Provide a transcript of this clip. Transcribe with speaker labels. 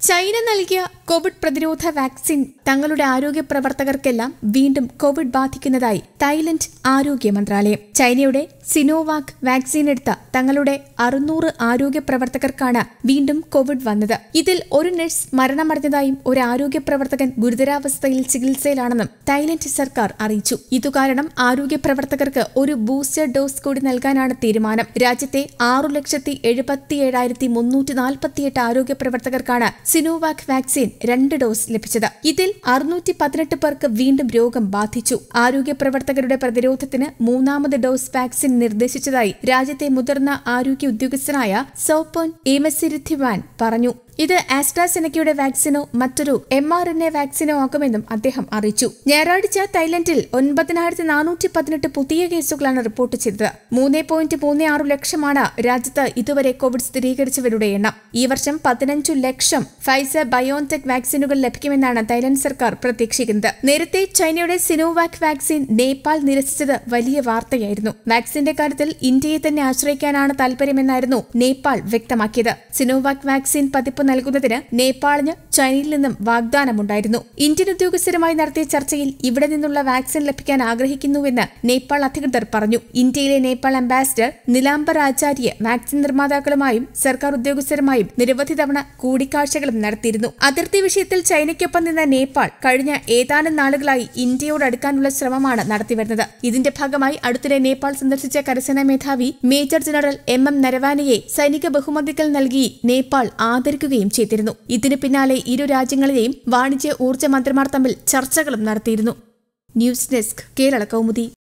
Speaker 1: China നൽകിയ Covid പ്രതിരോധ vaccine തങ്ങളുടെ ആരോഗ്യ പ്രവർത്തകർക്കെല്ലാം വീണ്ടും കോവിഡ് ബാധിക്കുന്നതായി തായ്ലൻഡ് ആരോഗ്യ മന്ത്രാലയം ചൈനയുടെ സിനോവാക് വാക്സിൻ എടുത്ത തങ്ങളുടെ അറുന്നൂറ് ആരോഗ്യ പ്രവർത്തകർക്കാണ് വീണ്ടും കോവിഡ് വന്നത് ഇതിൽ ഒരു നഴ്സ് മരണമടഞ്ഞതായും ഒരു ആരോഗ്യ പ്രവർത്തകൻ ഗുരുതരാവസ്ഥയിൽ ചികിത്സയിലാണെന്നും തായ്ലൻഡ് സർക്കാർ അറിയിച്ചു ഇതുകാരണം ആരോഗ്യ പ്രവർത്തകർക്ക് ഒരു ബൂസ്റ്റർ ഡോസ് കൂടി നൽകാനാണ് തീരുമാനം രാജ്യത്തെ ആറു ലക്ഷത്തി എഴുപത്തി ഏഴായിരത്തി മുന്നൂറ്റി നാൽപ്പത്തിയെട്ട് ആരോഗ്യ പ്രവർത്തകർക്കാണ് സിനോവാക് വാക്സിൻ രണ്ട് ഡോസ് ലഭിച്ചത് ഇതിൽ അറുന്നൂറ്റി പതിനെട്ട് പേർക്ക് വീണ്ടും രോഗം ബാധിച്ചു ആരോഗ്യ പ്രവർത്തകരുടെ പ്രതിരോധത്തിന് മൂന്നാമത് ഡോസ് വാക്സിൻ നിർദ്ദേശിച്ചതായി രാജ്യത്തെ മുതിർന്ന ആരോഗ്യ ഉദ്യോഗസ്ഥനായ സോപ്പോൻ ഏമസിരിഥിവാൻ പറഞ്ഞു ഇത് ആസ്ട്രാസെനക്കയുടെ വാക്സിനോ മറ്റൊരു എം ആർ എൻ എ വാക്സിനോ ആകുമെന്നും അദ്ദേഹം അറിയിച്ചു ഞായറാഴ്ച തായ്ലൻഡിൽ ഒൻപതിനായിരത്തി നാനൂറ്റി പതിനെട്ട് പുതിയ കേസുകളാണ് റിപ്പോർട്ട് ചെയ്തത് മൂന്ന് പോയിന്റ് മൂന്ന് ആറ് ലക്ഷമാണ് രാജ്യത്ത് ഇതുവരെ കോവിഡ് സ്ഥിരീകരിച്ചവരുടെ എണ്ണം ഈ വർഷം പതിനഞ്ചു ലക്ഷം ഫൈസർ ബയോൺടെക് വാക്സിനുകൾ ലഭിക്കുമെന്നാണ് തായ്ലൻഡ് സർക്കാർ പ്രതീക്ഷിക്കുന്നത് നേരത്തെ ചൈനയുടെ സിനോവാക് വാക്സിൻ നേപ്പാൾ നിരസിച്ചത് വലിയ വാർത്തയായിരുന്നു വാക്സിന്റെ കാര്യത്തിൽ ഇന്ത്യയെ തന്നെ ആശ്രയിക്കാനാണ് താൽപര്യമെന്നായിരുന്നു നേപ്പാൾ വ്യക്തമാക്കിയത് സിനോവാക് വാക്സിൻ പതിപ്പ് നൽകുന്നതിന് നേപ്പാളിന് ചൈനയിൽ നിന്നും വാഗ്ദാനമുണ്ടായിരുന്നു ഇന്ത്യൻ ഉദ്യോഗസ്ഥരുമായി നടത്തിയ ചർച്ചയിൽ ഇവിടെ നിന്നുള്ള വാക്സിൻ ലഭിക്കാൻ ആഗ്രഹിക്കുന്നുവെന്ന് നേപ്പാൾ അധികൃതർ പറഞ്ഞു ഇന്ത്യയിലെ നേപ്പാൾ അംബാസിഡർ നിലാംബർ ആചാര്യ വാക്സിൻ നിർമ്മാതാക്കളുമായും സർക്കാർ ഉദ്യോഗസ്ഥരുമായും നിരവധി തവണ കൂടിക്കാഴ്ചകളും നടത്തിയിരുന്നു അതിർത്തി വിഷയത്തിൽ ചൈനയ്ക്കൊപ്പം നിന്ന നേപ്പാൾ കഴിഞ്ഞ ഏതാനും നാളുകളായി ഇന്ത്യയോട് അടുക്കാനുള്ള ശ്രമമാണ് നടത്തിവരുന്നത് ഇതിന്റെ ഭാഗമായി അടുത്തിടെ നേപ്പാൾ സന്ദർശിച്ച കരസേനാ മേധാവി മേജർ ജനറൽ എം എം നരവാനയെ സൈനിക ബഹുമതികൾ നൽകി നേപ്പാൾ ആദരിക്കുകയും ചെയ്തിരുന്നു ഇതിനു പിന്നാലെ ഇരു രാജ്യങ്ങളിലെയും വാണിജ്യ ഊർജ്ജ മന്ത്രിമാർ തമ്മിൽ ചർച്ചകളും നടത്തിയിരുന്നു ന്യൂസ് ഡെസ്ക് കേരള കൗമുദി